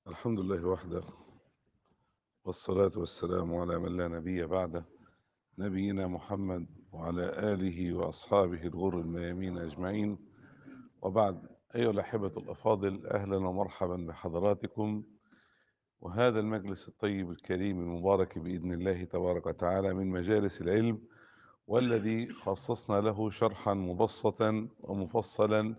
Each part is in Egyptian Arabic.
الحمد لله وحده والصلاة والسلام على من لا نبي بعده نبينا محمد وعلى آله وأصحابه الغر الميامين أجمعين وبعد أيها الأحبة الأفاضل أهلا ومرحبا بحضراتكم وهذا المجلس الطيب الكريم المبارك بإذن الله تبارك وتعالى من مجالس العلم والذي خصصنا له شرحا مبسطا ومفصلا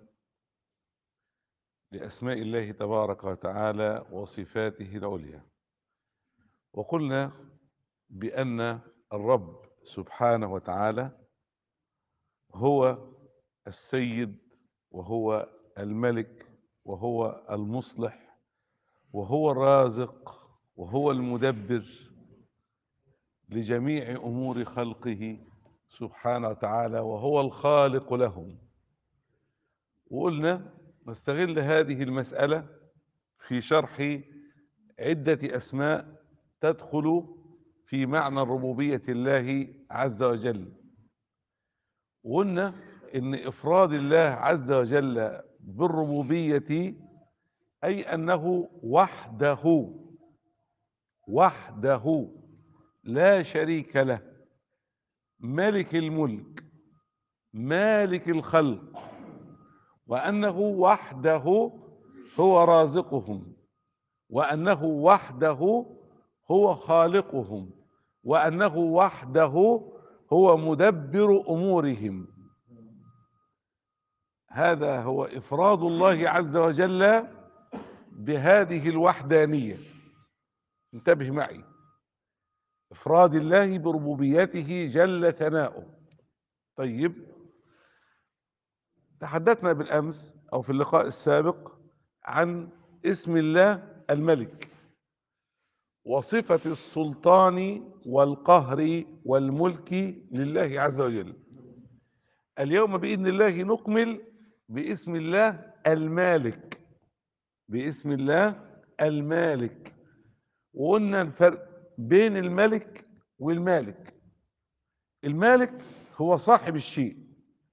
لأسماء الله تبارك وتعالى وصفاته العليا وقلنا بأن الرب سبحانه وتعالى هو السيد وهو الملك وهو المصلح وهو الرازق وهو المدبر لجميع أمور خلقه سبحانه وتعالى وهو الخالق لهم وقلنا نستغل هذه المسألة في شرح عدة أسماء تدخل في معنى ربوبية الله عز وجل وقلنا إن إفراد الله عز وجل بالربوبية أي أنه وحده وحده لا شريك له ملك الملك مالك الخلق وأنه وحده هو رازقهم وأنه وحده هو خالقهم وأنه وحده هو مدبر أمورهم هذا هو إفراد الله عز وجل بهذه الوحدانية انتبه معي إفراد الله بربوبيته جل ثناؤه طيب تحدثنا بالأمس أو في اللقاء السابق عن اسم الله الملك وصفة السلطان والقهر والملك لله عز وجل اليوم بإذن الله نكمل باسم الله المالك باسم الله المالك وقلنا الفرق بين الملك والمالك المالك هو صاحب الشيء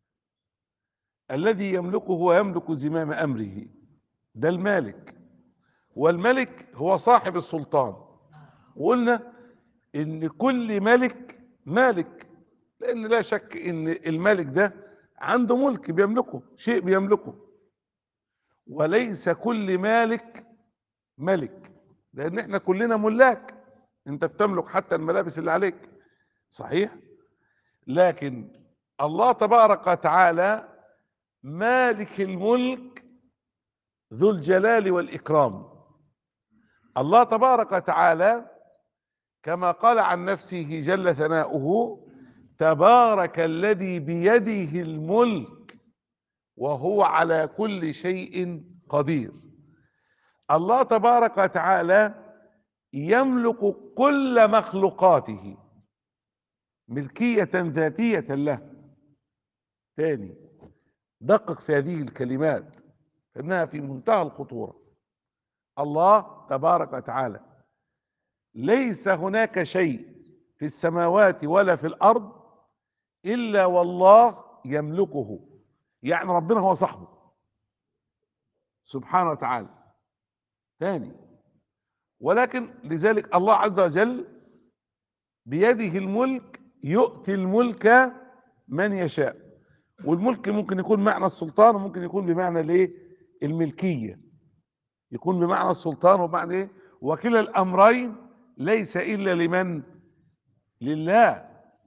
الذي يملكه ويملك زمام أمره ده المالك والملك هو صاحب السلطان وقلنا ان كل ملك مالك لان لا شك ان الملك ده عنده ملك بيملكه شيء بيملكه وليس كل مالك ملك لان احنا كلنا ملاك انت بتملك حتى الملابس اللي عليك صحيح لكن الله تبارك وتعالى مالك الملك ذو الجلال والاكرام الله تبارك وتعالى كما قال عن نفسه جل ثناؤه تبارك الذي بيده الملك وهو على كل شيء قدير الله تبارك وتعالى يملك كل مخلوقاته ملكية ذاتية له تاني دقق في هذه الكلمات فإنها في منتهى الخطورة الله تبارك وتعالى ليس هناك شيء في السماوات ولا في الارض الا والله يملكه يعني ربنا هو صاحبه سبحانه وتعالى ثاني ولكن لذلك الله عز وجل بيده الملك يؤتي الملك من يشاء والملك ممكن يكون معنى السلطان وممكن يكون بمعنى الايه الملكيه يكون بمعنى السلطان وبمعنى ايه وكلا الامرين ليس الا لمن لله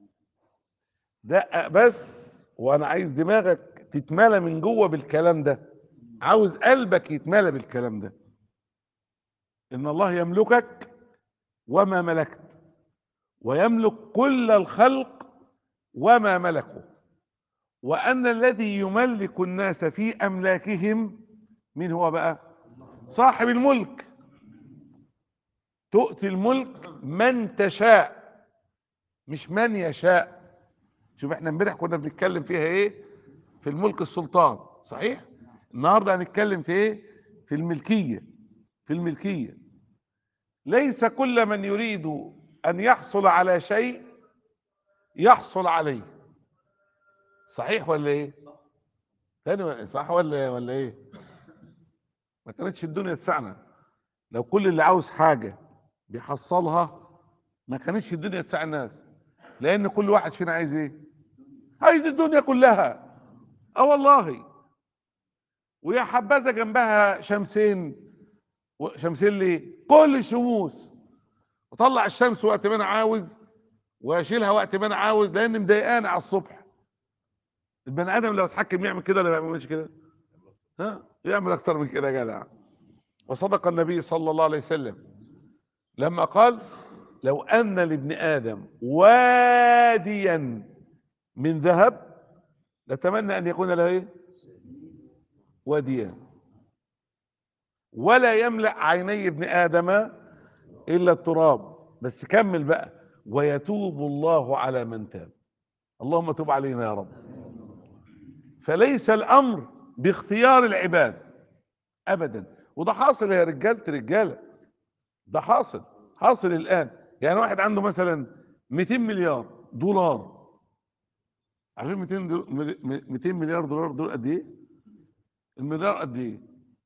دقق بس وانا عايز دماغك تتملى من جوه بالكلام ده عاوز قلبك يتملى بالكلام ده ان الله يملكك وما ملكت ويملك كل الخلق وما ملكوا وان الذي يملك الناس في املاكهم مين هو بقى صاحب الملك تؤتي الملك من تشاء مش من يشاء شوف احنا امبارح كنا بنتكلم فيها ايه في الملك السلطان صحيح النهارده هنتكلم في ايه في الملكيه في الملكيه ليس كل من يريد ان يحصل على شيء يحصل عليه صحيح ولا ايه تاني صح ولا ولا ايه ما كانتش الدنيا تسعنا لو كل اللي عاوز حاجة بيحصلها ما كانتش الدنيا تساع الناس لأن كل واحد فينا عايز إيه؟ عايز الدنيا كلها اه والله ويا حبذا جنبها شمسين و- شمسين ليه؟ كل الشموس وطلع الشمس وقت ما انا عاوز واشيلها وقت ما انا عاوز لان مضايقاني على الصبح البني ادم لو اتحكم يعمل كده ولا ما يعملش كده؟ ها؟ يعمل اكتر من كده يا جدع وصدق النبي صلى الله عليه وسلم لما قال لو ان لابن ادم واديا من ذهب لتمنى ان يكون له ايه؟ واديان ولا يملا عيني ابن ادم الا التراب بس كمل بقى ويتوب الله على من تاب اللهم تب علينا يا رب فليس الامر باختيار العباد ابدا وده حاصل يا رجاله رجاله ده حاصل حاصل الان يعني واحد عنده مثلا 200 مليار دولار عارفين 200 دول- 200 مليار دولار دول قد ايه؟ المليار قد ايه؟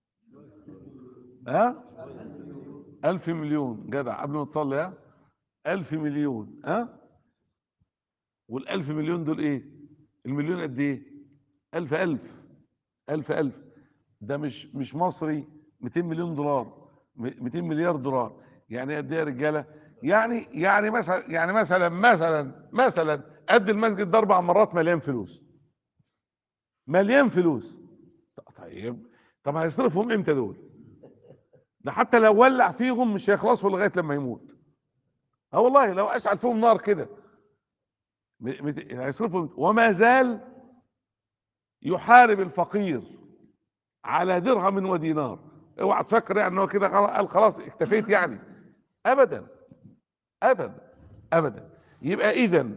ها؟ ألف مليون جدع قبل ما تصلي ها؟ ألف مليون ها؟ والألف مليون دول ايه؟ المليون قد ايه؟ ألف ألف ألف ألف ده مش مش مصري 200 مليون دولار م- 200 مليار دولار يعني قد ايه يا رجاله؟ يعني يعني مثلا يعني مثلا مثلا مثلا قد المسجد ده اربع مرات مليان فلوس مليان فلوس طيب طب هيصرفهم امتى دول؟ ده حتى لو ولع فيهم مش هيخلصوا لغايه لما يموت اه والله لو اشعل فيهم نار كده م- مت- هيصرفوا امتى؟ وما زال يحارب الفقير على درهم ودينار اوعى تفكر يعني ان هو كده خلاص- قال خلاص اكتفيت يعني ابدا ابدا ابدا يبقى اذا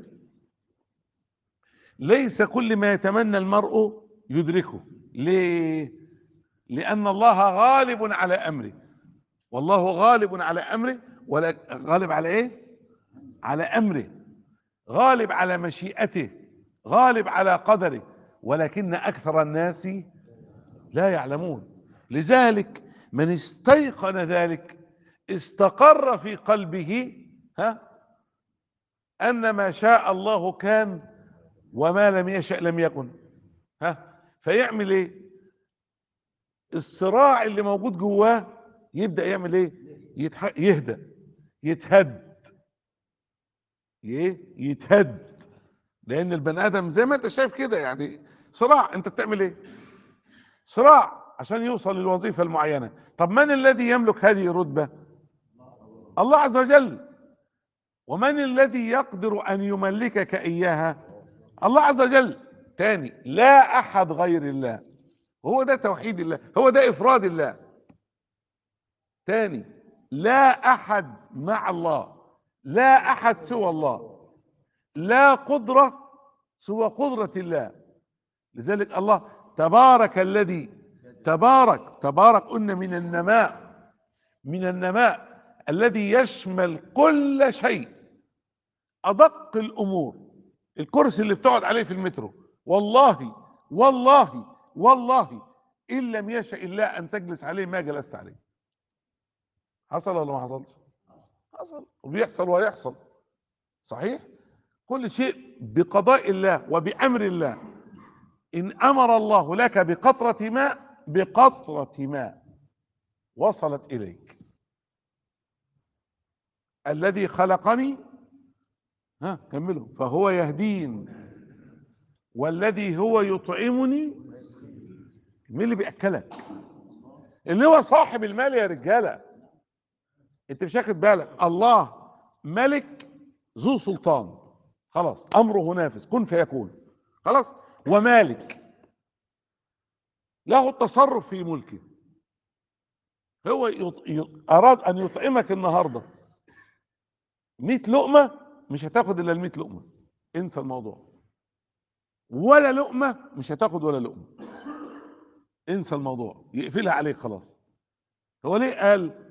ليس كل ما يتمنى المرء يدركه ليه لان الله غالب على امره والله غالب على امره ولا غالب على ايه على امره غالب على مشيئته غالب على قدره ولكن اكثر الناس لا يعلمون لذلك من استيقن ذلك استقر في قلبه ها ان ما شاء الله كان وما لم يشأ لم يكن ها فيعمل ايه الصراع اللي موجود جواه يبدأ يعمل ايه يتح... يهدى يتهد ايه يتهد لان البني ادم زي ما انت شايف كده يعني صراع انت بتعمل ايه صراع عشان يوصل للوظيفة المعينة طب من الذي يملك هذه الرتبة الله عز وجل ومن الذي يقدر ان يملكك اياها الله عز وجل تاني لا احد غير الله هو ده توحيد الله هو ده افراد الله تاني لا احد مع الله لا احد سوى الله لا قدرة سوى قدرة الله لذلك الله تبارك الذي تبارك تبارك قلنا من النماء من النماء الذي يشمل كل شيء ادق الامور الكرسي اللي بتقعد عليه في المترو والله والله والله ان لم يشاء الله ان تجلس عليه ما جلست عليه حصل ولا ما حصلش حصل وبيحصل ويحصل صحيح كل شيء بقضاء الله وبامر الله ان امر الله لك بقطره ماء بقطره ماء وصلت اليك الذي خلقني ها كملوا فهو يهدين والذي هو يطعمني مين اللي بياكلك اللي هو صاحب المال يا رجاله انت مش واخد بالك الله ملك ذو سلطان خلاص امره نافذ كن فيكون خلاص ومالك له التصرف في ملكه هو يط... ي... اراد ان يطعمك النهارده 100 لقمه مش هتاخد الا ال 100 لقمه انسى الموضوع ولا لقمه مش هتاخد ولا لقمه انسى الموضوع يقفلها عليك خلاص هو ليه قال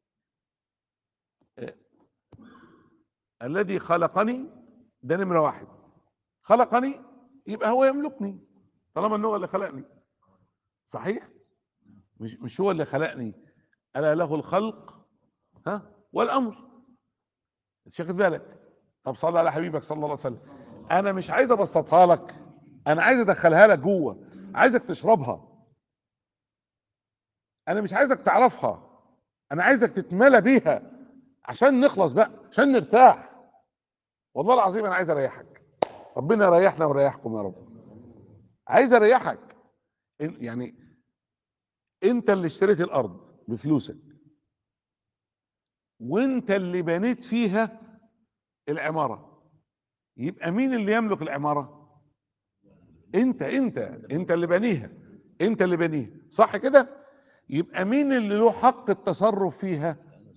آه، الذي خلقني ده نمره واحد خلقني يبقى هو يملكني طالما ان هو اللي خلقني صحيح مش مش هو اللي خلقني الا له الخلق ها والامر مش واخد بالك طب صلى على حبيبك صلى الله عليه وسلم انا مش عايز ابسطها لك انا عايز ادخلها لك جوه عايزك تشربها انا مش عايزك تعرفها انا عايزك تتملى بيها عشان نخلص بقى عشان نرتاح والله العظيم انا عايز اريحك ربنا يريحنا ويريحكم يا رب عايز اريحك إن- يعني انت اللي اشتريت الارض بفلوسك وانت اللي بنيت فيها العمارة يبقى مين اللي يملك العمارة انت انت انت اللي بنيها انت اللي بنيها صح كده يبقى مين اللي له حق التصرف فيها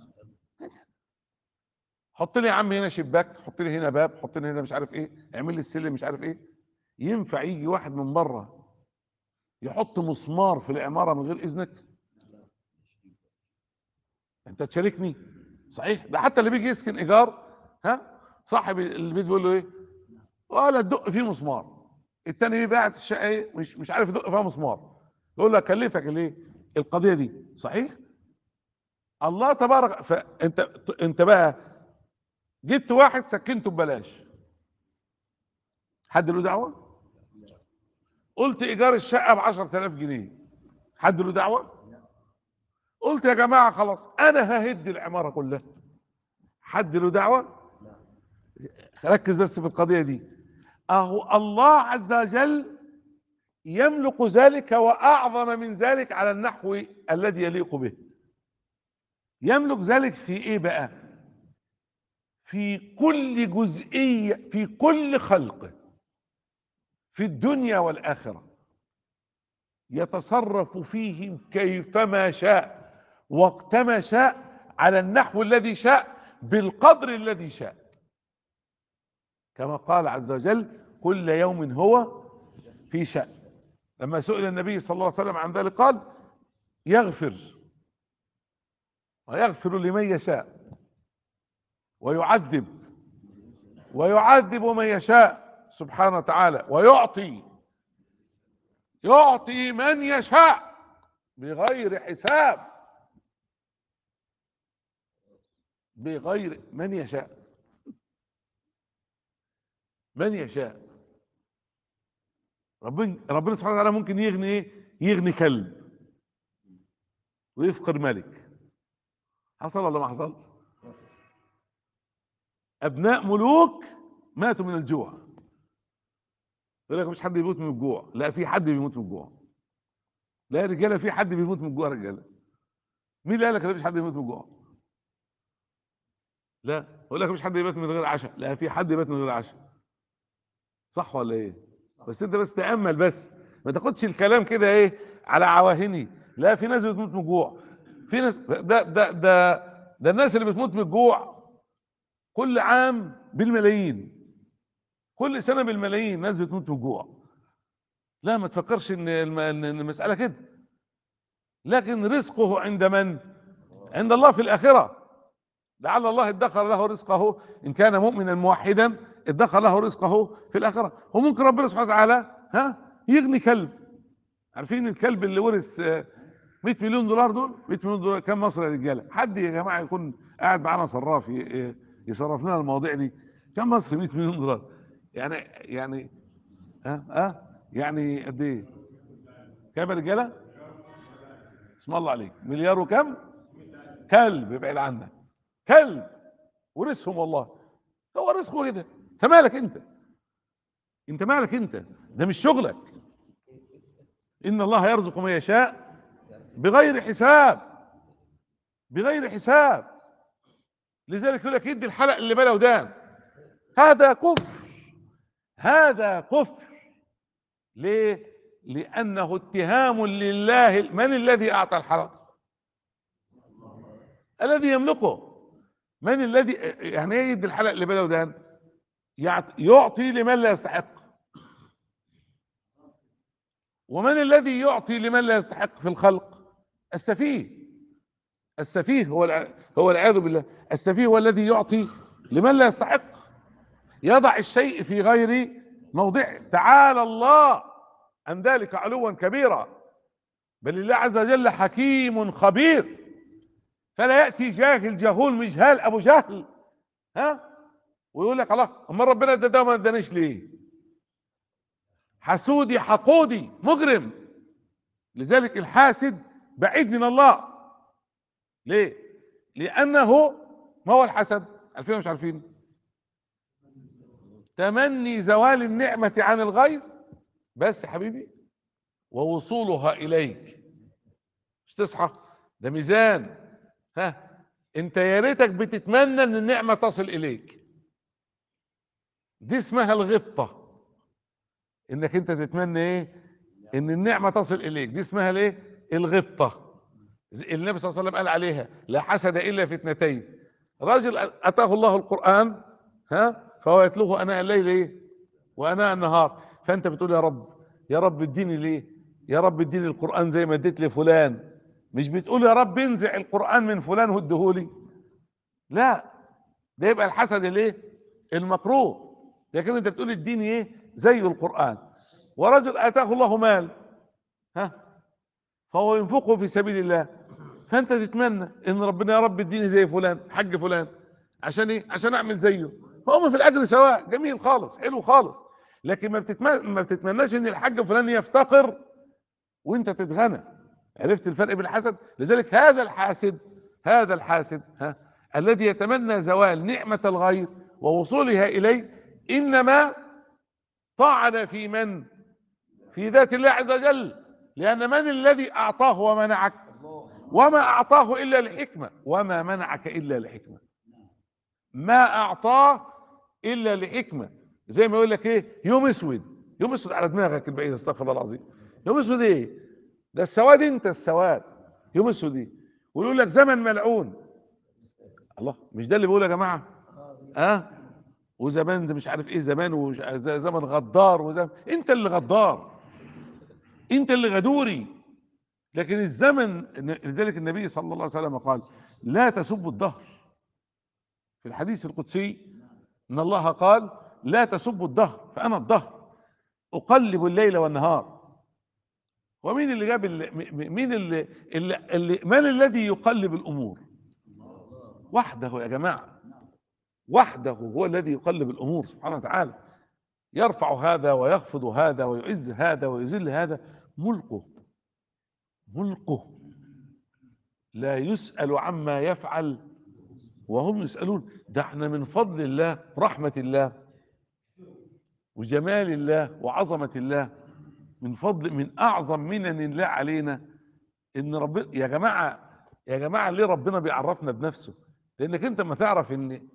حط لي يا عم هنا شباك حط لي هنا باب حط لي هنا مش عارف ايه اعمل لي السلم مش عارف ايه ينفع يجي واحد من بره يحط مسمار في العمارة من غير اذنك انت تشاركني صحيح ده حتى اللي بيجي يسكن ايجار ها صاحب البيت بيقول له ايه ولا تدق فيه مسمار التاني بيبقى قاعد في الشقه ايه مش مش عارف يدق فيها مسمار يقول له اكلفك ليه القضيه دي صحيح الله تبارك فانت انت بقى جبت واحد سكنته ببلاش حد له دعوه قلت ايجار الشقه ب 10000 جنيه حد له دعوه قلت يا جماعه خلاص انا ههد العماره كلها حد له دعوه ركز بس في القضيه دي اهو الله عز وجل يملك ذلك واعظم من ذلك على النحو الذي يليق به يملك ذلك في ايه بقى في كل جزئيه في كل خلقه في الدنيا والاخره يتصرف فيهم كيفما شاء وقتما شاء على النحو الذي شاء بالقدر الذي شاء كما قال عز وجل كل يوم هو في شأن لما سئل النبي صلى الله عليه وسلم عن ذلك قال يغفر ويغفر لمن يشاء ويعذب ويعذب من يشاء سبحانه وتعالى ويعطي يعطي من يشاء بغير حساب بغير من يشاء من يشاء ربنا ربنا سبحانه وتعالى ممكن يغني ايه يغني كلب ويفقر ملك حصل ولا ما حصلش ابناء ملوك ماتوا من الجوع يقول لك مش حد بيموت من الجوع لا في حد بيموت من الجوع لا يا رجاله في حد بيموت من الجوع يا رجاله مين اللي قال لك مفيش حد بيموت من الجوع لا يقول لك مش حد بيموت من غير عشاء لا في حد بيموت من غير عشاء صح ولا ايه بس انت بس تامل بس ما تاخدش الكلام كده ايه على عواهني لا في ناس بتموت من الجوع في ناس ده ده ده ده الناس اللي بتموت من الجوع كل عام بالملايين كل سنه بالملايين ناس بتموت من الجوع لا ما تفكرش ان الم- إن المساله كده لكن رزقه عند من عند الله في الاخره لعل الله ادخر له رزقه ان كان مؤمنا موحدا ادخر له رزقه في الاخره وممكن ربنا سبحانه وتعالى ها يغني كلب عارفين الكلب اللي ورث آه، 100 مليون دولار دول 100 مليون دولار كم مصر يا رجاله حد يا جماعه يكون قاعد معانا صراف ي- ي- يصرف لنا المواضيع دي كم مصر 100 مليون دولار يعني يعني ها ها يعني قد ايه كام يا رجاله اسم الله عليك مليار وكم كلب ابعد عنك كلب ورثهم والله هو رزقه كده انت مالك انت انت مالك انت ده مش شغلك ان الله يرزق من يشاء بغير حساب بغير حساب لذلك يقول لك يدي الحلق اللي بلا ودان هذا كفر هذا كفر ليه لانه اتهام لله من الذي اعطى الحلق الذي يملكه من الذي يعني ايه يدي الحلق اللي بلا ودان يعط- يعطي لمن لا يستحق ومن الذي يعطي لمن لا يستحق في الخلق السفيه السفيه هو الع- هو العياذ بالله السفيه هو الذي يعطي لمن لا يستحق يضع الشيء في غير موضعه تعالى الله عن ذلك علوا كبيرا بل الله عز وجل حكيم خبير فلا ياتي جاهل جهول مجهال ابو جهل ها ويقول لك الله اما ربنا ادى ده ما ادانيش ليه حسودي حقودي مجرم لذلك الحاسد بعيد من الله ليه لانه ما هو الحسد عارفين ولا مش عارفين تمني زوال النعمة عن الغير بس يا حبيبي ووصولها إليك مش تصحى ده ميزان ها انت يا ريتك بتتمنى ان النعمة تصل إليك دي اسمها الغبطة انك انت تتمنى ايه ان النعمة تصل إليك دي اسمها الايه الغبطة زي- النبي صلى الله عليه وسلم قال عليها لا حسد إلا في اثنتين رجل أتاه الله القرآن ها فهو يتلوه اناء الليل ايه واناء النهار فانت بتقول يا رب يا رب اديني ليه يا رب اديني القران زي ما اديت لفلان مش بتقول يا رب انزع القران من فلان واديهولي لا ده يبقى الحسد الايه المكروه لكن انت بتقول اديني ايه زي القران ورجل اتاه الله مال ها فهو ينفقه في سبيل الله فانت تتمنى ان ربنا يا رب اديني زي فلان حج فلان عشان ايه عشان اعمل زيه فهم في الاجر سواء جميل خالص حلو خالص لكن ما بتتمنى ما بتتمناش ان الحاج فلان يفتقر وانت تتغنى عرفت الفرق بين الحسد لذلك هذا الحاسد هذا الحاسد ها الذي يتمنى زوال نعمة الغير ووصولها إليه إنما طعن في من في ذات الله عز وجل لأن من الذي أعطاه ومنعك وما أعطاه إلا لحكمة وما منعك إلا لحكمة ما أعطاه إلا لحكمة زي ما يقول لك إيه يوم أسود يوم أسود على دماغك البعيد استغفر الله العظيم يوم أسود إيه ده السواد أنت السواد يوم أسود إيه ويقول لك زمن ملعون الله مش ده اللي بيقول يا جماعة ها وزمان ده مش عارف ايه زمان وزمن غدار وزمن انت اللي غدار انت اللي غدوري لكن الزمن لذلك النبي صلى الله عليه وسلم قال لا تسبوا الدهر في الحديث القدسي ان الله قال لا تسبوا الدهر فانا الدهر اقلب الليل والنهار ومين اللي جاب اللي مين اللي, اللي, اللي من الذي يقلب الامور وحده يا جماعه وحده هو الذي يقلب الامور سبحانه وتعالى يرفع هذا ويخفض هذا ويعز هذا ويذل هذا ملكه ملكه لا يسأل عما يفعل وهم يسألون ده احنا من فضل الله رحمة الله وجمال الله وعظمة الله من فضل من أعظم منن الله علينا إن ربنا يا جماعة يا جماعة ليه ربنا بيعرفنا بنفسه لأنك أنت ما تعرف إن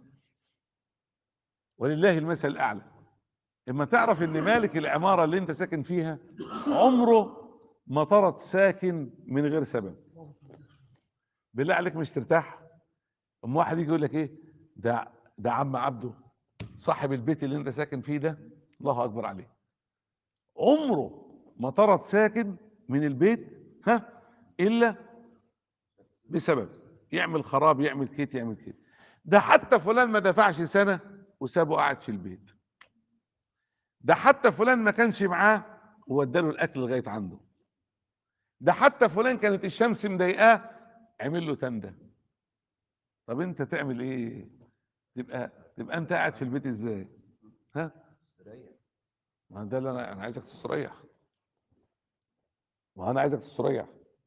ولله المثل الأعلى اما تعرف ان مالك العمارة اللي انت ساكن فيها عمره ما طرد ساكن من غير سبب بالله عليك مش ترتاح اما واحد يجي يقول لك ايه ده ده عم عبده صاحب البيت اللي انت ساكن فيه ده الله اكبر عليه عمره ما طرد ساكن من البيت ها الا بسبب يعمل خراب يعمل كيت يعمل كيت ده حتى فلان ما دفعش سنه وسابه قاعد في البيت ده حتى فلان ما كانش معاه ووداله الاكل لغايه عنده ده حتى فلان كانت الشمس مضايقاه عمل له تندة طب انت تعمل ايه تبقى تبقى انت قاعد في البيت ازاي ها ما ده اللي انا انا عايزك تستريح ما انا عايزك تستريح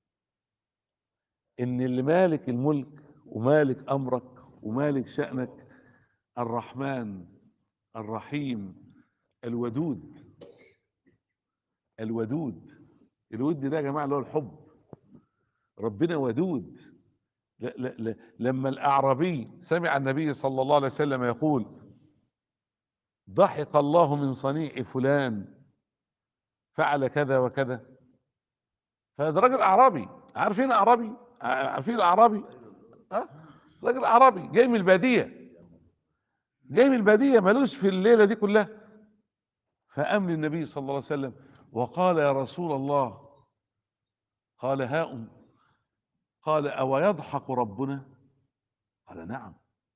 ان اللي مالك الملك ومالك امرك ومالك شأنك الرحمن الرحيم الودود الودود الود ده يا جماعه اللي هو الحب ربنا ودود لا لا لا لما الاعرابي سمع النبي صلى الله عليه وسلم يقول ضحك الله من صنيع فلان فعل كذا وكذا فهذا راجل اعرابي عارفين اعرابي عارفين الاعرابي ها راجل اعرابي جاي من الباديه جاي من الباديه ملوش في الليله دي كلها فأم للنبي صلى الله عليه وسلم وقال يا رسول الله قال هاؤم قال أو يضحك ربنا قال نعم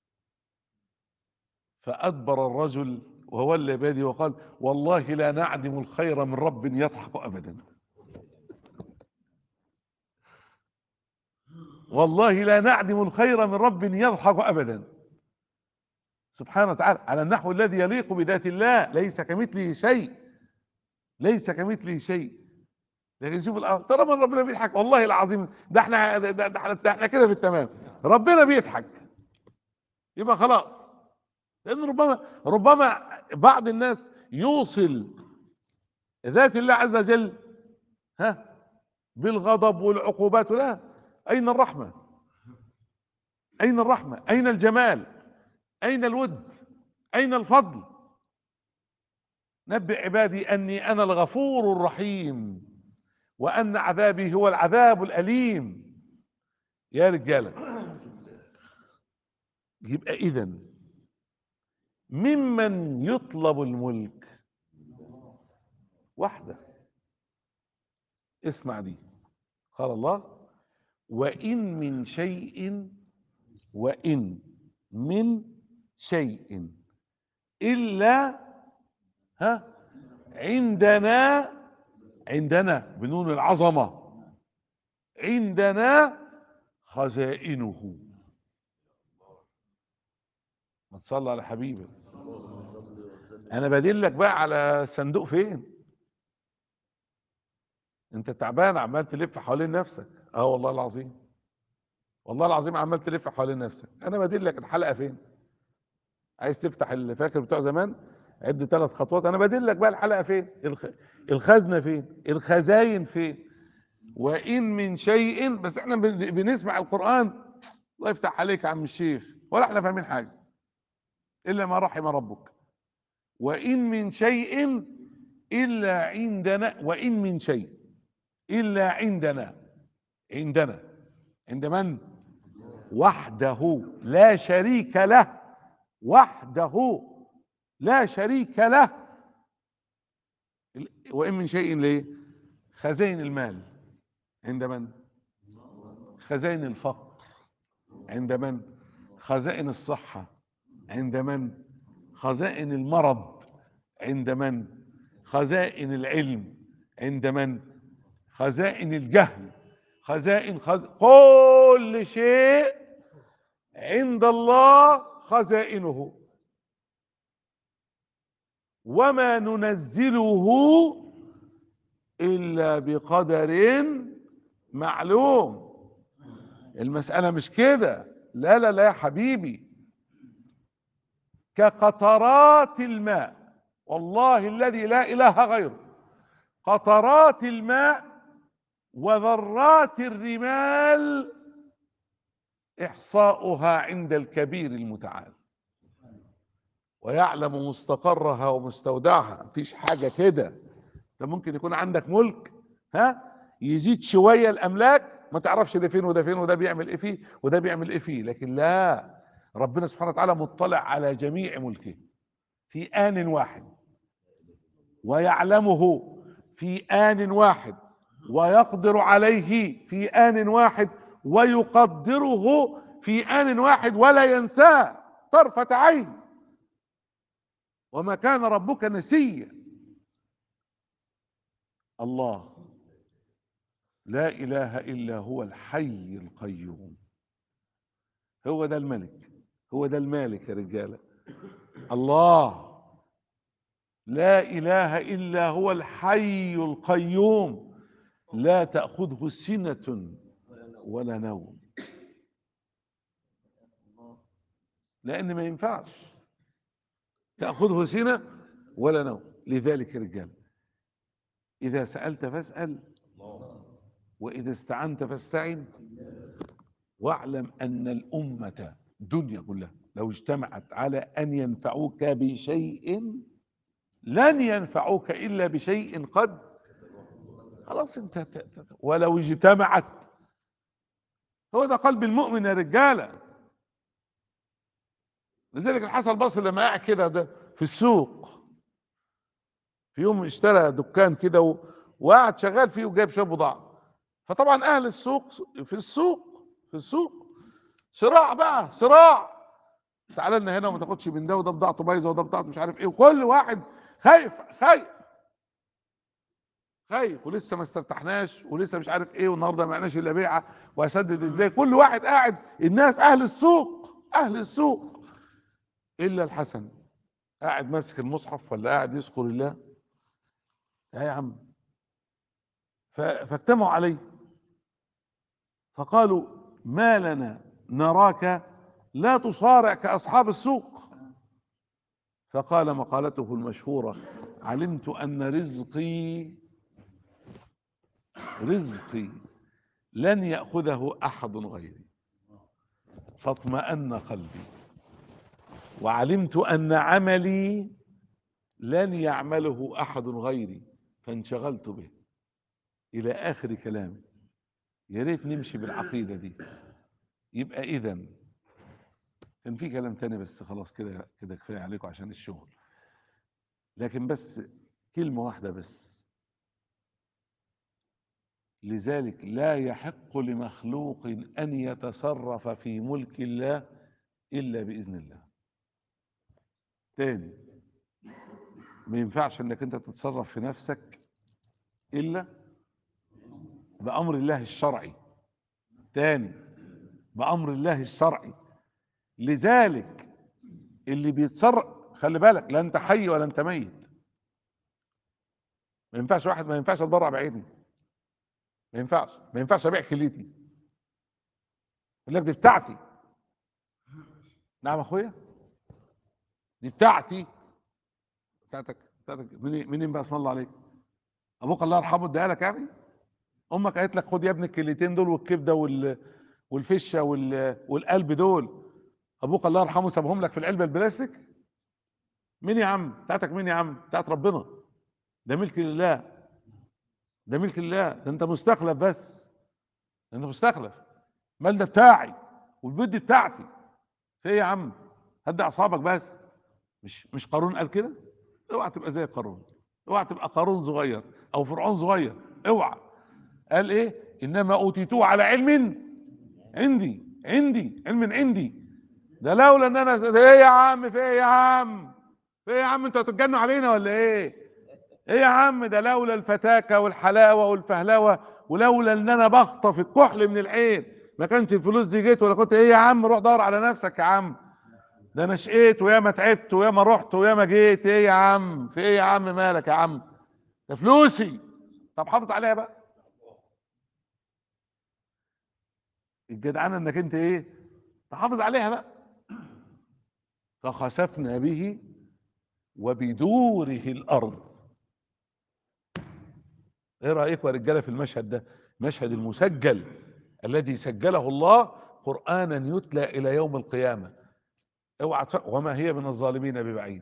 فأدبر الرجل وولى بادي وقال والله لا نعدم الخير من رب يضحك أبدا والله لا نعدم الخير من رب يضحك ابدا سبحانه وتعالى على النحو الذي يليق بذات الله ليس كمثله شيء ليس كمثله شيء لكن شوف الأرض ترى من ربنا بيضحك والله العظيم ده احنا ده, ده احنا ده احنا كده في التمام ربنا بيضحك يبقى خلاص لان ربما ربما بعض الناس يوصل ذات الله عز وجل ها بالغضب والعقوبات لا اين الرحمه اين الرحمه اين الجمال اين الود اين الفضل نبئ عبادي اني انا الغفور الرحيم وان عذابي هو العذاب الاليم يا رجاله يبقى اذا ممن يطلب الملك وحده اسمع دي قال الله وان من شيء وان من شيء الا ها عندنا عندنا بنون العظمه عندنا خزائنه ما تصلى على حبيبك انا بدلك بقى على صندوق فين انت تعبان عمال تلف حوالين نفسك اه والله العظيم والله العظيم عمال تلف حوالين نفسك انا بدلك الحلقه فين عايز تفتح اللي فاكر بتوع زمان عد ثلاث خطوات انا بدلك بقى الحلقه فين الخ... الخزنه فين الخزاين فين وان من شيء بس احنا بن- بنسمع القران الله يفتح عليك يا عم الشيخ ولا احنا فاهمين حاجه الا ما رحم ربك وان من شيء الا عندنا وان من شيء الا عندنا عندنا عند من وحده لا شريك له وحده لا شريك له وان من شيء ليه خزائن المال عند من خزائن الفقر عند من خزائن الصحه عند من خزائن المرض عند من خزائن العلم عند من خزائن الجهل خزائن خز... كل شيء عند الله خزائنه وما ننزله الا بقدر معلوم المساله مش كده لا لا لا يا حبيبي كقطرات الماء والله الذي لا اله غيره قطرات الماء وذرات الرمال احصاؤها عند الكبير المتعال ويعلم مستقرها ومستودعها مفيش حاجه كده ده ممكن يكون عندك ملك ها يزيد شويه الاملاك ما تعرفش ده فين وده فين وده بيعمل ايه فيه وده بيعمل ايه فيه لكن لا ربنا سبحانه وتعالى مطلع على جميع ملكه في آن واحد ويعلمه في آن واحد ويقدر عليه في آن واحد ويقدره في آن واحد ولا ينساه طرفة عين وما كان ربك نسيا الله لا إله إلا هو الحي القيوم هو ده الملك هو ده المالك يا رجالة الله لا إله إلا هو الحي القيوم لا تأخذه سنة ولا نوم لأن ما ينفعش تأخذه سنة ولا نوم لذلك يا رجال إذا سألت فاسأل وإذا استعنت فاستعن واعلم أن الأمة الدنيا كلها لو اجتمعت على أن ينفعوك بشيء لن ينفعوك إلا بشيء قد خلاص انت ت- ت- ولو اجتمعت هو ده قلب المؤمن يا رجاله لذلك الحسن البصري لما قاعد كده ده في السوق في يوم اشترى دكان كده و- وقعد شغال فيه وجايب شويه بضاعه فطبعا اهل السوق في السوق في السوق صراع بقى صراع تعالى لنا هنا وما تاخدش من ده وده بضاعته بايظه وده بضاعته مش عارف ايه وكل واحد خايف خايف خايف ولسه ما استفتحناش ولسه مش عارف ايه والنهارده ما معناش الا بيعه واسدد ازاي كل واحد قاعد الناس اهل السوق اهل السوق الا الحسن قاعد ماسك المصحف ولا قاعد يذكر الله يا يا عم ف- فاجتمعوا عليه فقالوا ما لنا نراك لا تصارع كأصحاب السوق فقال مقالته المشهورة علمت أن رزقي رزقي لن يأخذه أحد غيري فاطمأن قلبي وعلمت أن عملي لن يعمله أحد غيري فانشغلت به إلى آخر كلامي يا ريت نمشي بالعقيدة دي يبقى إذا كان في كلام تاني بس خلاص كده كده كفاية عليكم عشان الشغل لكن بس كلمة واحدة بس لذلك لا يحق لمخلوق أن يتصرف في ملك الله إلا بإذن الله تاني ما ينفعش انك انت تتصرف في نفسك الا بامر الله الشرعي تاني بامر الله الشرعي لذلك اللي بيتصرف خلي بالك لا انت حي ولا انت ميت ما ينفعش واحد ما ينفعش اتبرع بعيني ما ينفعش ما ينفعش ابيع كليتي يقول لك دي بتاعتي نعم اخويا دي بتاعتي بتاعتك بتاعتك منين منين بقى اسم الله عليك ابوك الله يرحمه اداها لك يعني امك قالت لك خد يا ابني الكليتين دول والكبده وال والفشه وال والقلب دول ابوك الله يرحمه سابهم لك في العلبه البلاستيك مين يا عم بتاعتك مين يا عم بتاعت ربنا ده ملك لله ده ملك لله ده انت مستخلف بس ده انت مستخلف المال ده بتاعي والبيوت دي بتاعتي في ايه يا عم هدي اعصابك بس مش مش قارون قال كده اوعى تبقى زي قارون اوعى تبقى قارون صغير او فرعون صغير اوعى قال ايه انما اوتيتوه على علم عندي عندي علم عندي ده لولا ان انا ده ايه يا عم في ايه يا عم في ايه يا عم انتوا هتتجنوا علينا ولا ايه ايه يا عم ده لولا الفتاكه والحلاوه والفهلوه ولولا ان انا بخطف الكحل من العين ما كانش الفلوس دي جيت ولا كنت ايه يا عم روح دور على نفسك يا عم ده انا شقيت وياما تعبت وياما رحت وياما جيت ايه يا عم في ايه يا عم مالك يا عم ده فلوسي طب حافظ عليها بقى الجدعانه انك انت ايه تحافظ عليها بقى فخسفنا به وبدوره الارض ايه رايكم يا رجاله في المشهد ده المشهد المسجل الذي سجله الله قرانا يتلى الى يوم القيامه اوعى تف- وما هي من الظالمين ببعيد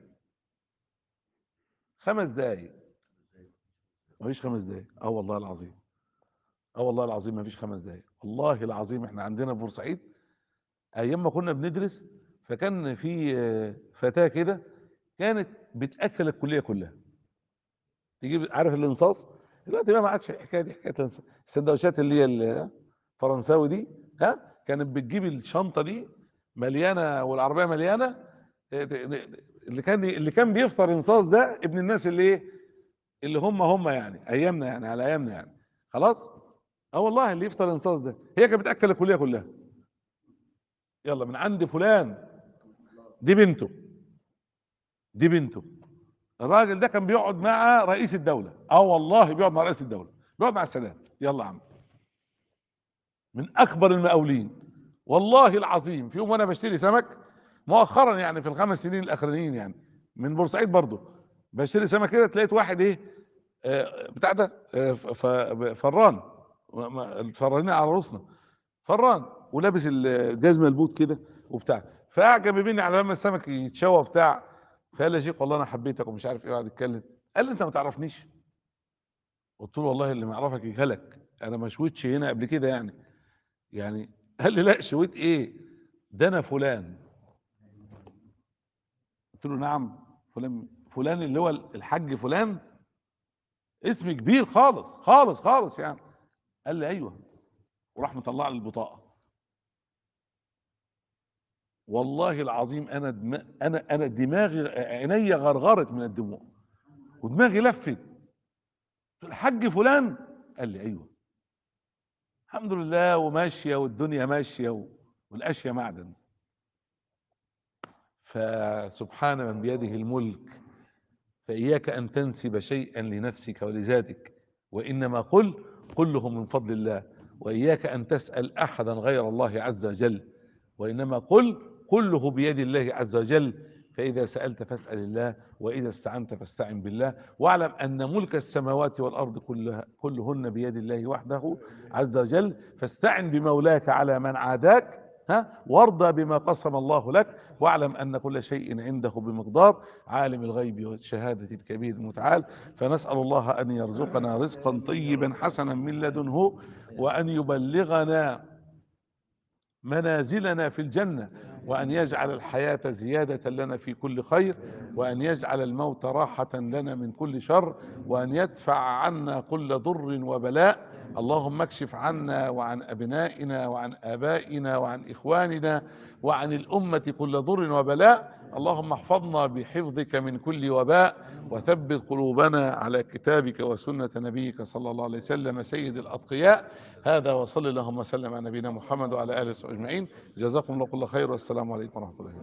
خمس دقايق مفيش خمس دقايق اه والله العظيم اه والله العظيم مفيش خمس دقايق والله العظيم احنا عندنا في بورسعيد ايام ما كنا بندرس فكان في آه، فتاه كده كانت بتاكل الكليه كلها تجيب عارف الانصاص دلوقتي بقى ما عادش الحكايه دي حكايه الانصاص. السندوتشات اللي هي الفرنساوي دي ها كانت بتجيب الشنطه دي مليانه والعربيه مليانه اه، ت- اللي كان اللي كان بيفطر انصاص ده ابن الناس اللي ايه اللي هم هم يعني ايامنا يعني على ايامنا يعني خلاص اه والله اللي يفطر انصاص ده هي كانت بتاكل الكليه كلها يلا من عند فلان دي بنته دي بنته الراجل ده كان بيقعد مع رئيس الدولة اه والله بيقعد مع رئيس الدولة بيقعد مع السادات يلا يا عم من اكبر المقاولين والله العظيم في يوم وانا بشتري سمك مؤخرا يعني في الخمس سنين الاخرانيين يعني من بورسعيد برضو بشتري سمك كده تلاقيت واحد ايه آه، بتاع ده آه، ف- ف- فران ما- ما- الفرانين على رؤوسنا فران ولابس الجزمه البوت كده وبتاع فاعجب مني على لما السمك يتشوى بتاع فقال لي يا شيخ والله انا حبيتك ومش عارف ايه وقعد يتكلم قال لي انت ما تعرفنيش قلت له والله اللي ما يعرفك يجهلك انا ما شويتش هنا قبل كده يعني يعني قال لي لا شويت ايه ده انا فلان قلت له نعم فلان فلان اللي هو الحاج فلان اسم كبير خالص خالص خالص يعني قال لي ايوه وراح مطلع لي البطاقه والله العظيم انا دم... انا انا دماغي عيني غرغرت من الدموع ودماغي لفت قلت الحج فلان قال لي ايوه الحمد لله وماشيه والدنيا ماشيه و- والاشياء معدن فسبحان من بيده الملك فإياك أن تنسب شيئا لنفسك ولذاتك وإنما قل كله من فضل الله وإياك أن تسأل أحدا غير الله عز وجل وإنما قل كله بيد الله عز وجل فإذا سألت فاسأل الله وإذا استعنت فاستعن بالله واعلم أن ملك السماوات والأرض كلها كلهن بيد الله وحده عز وجل فاستعن بمولاك على من عاداك ها وارضى بما قسم الله لك واعلم ان كل شيء عنده بمقدار عالم الغيب والشهاده الكبير المتعال فنسال الله ان يرزقنا رزقا طيبا حسنا من لدنه وان يبلغنا منازلنا في الجنه وان يجعل الحياه زياده لنا في كل خير وان يجعل الموت راحه لنا من كل شر وان يدفع عنا كل ضر وبلاء اللهم اكشف عنا وعن ابنائنا وعن ابائنا وعن اخواننا وعن الامه كل ضر وبلاء اللهم احفظنا بحفظك من كل وباء وثبت قلوبنا على كتابك وسنه نبيك صلى الله عليه وسلم سيد الاتقياء هذا وصلى اللهم وسلم على نبينا محمد وعلى اله وصحبه اجمعين جزاكم الله كل خير والسلام عليكم ورحمه الله وبركاته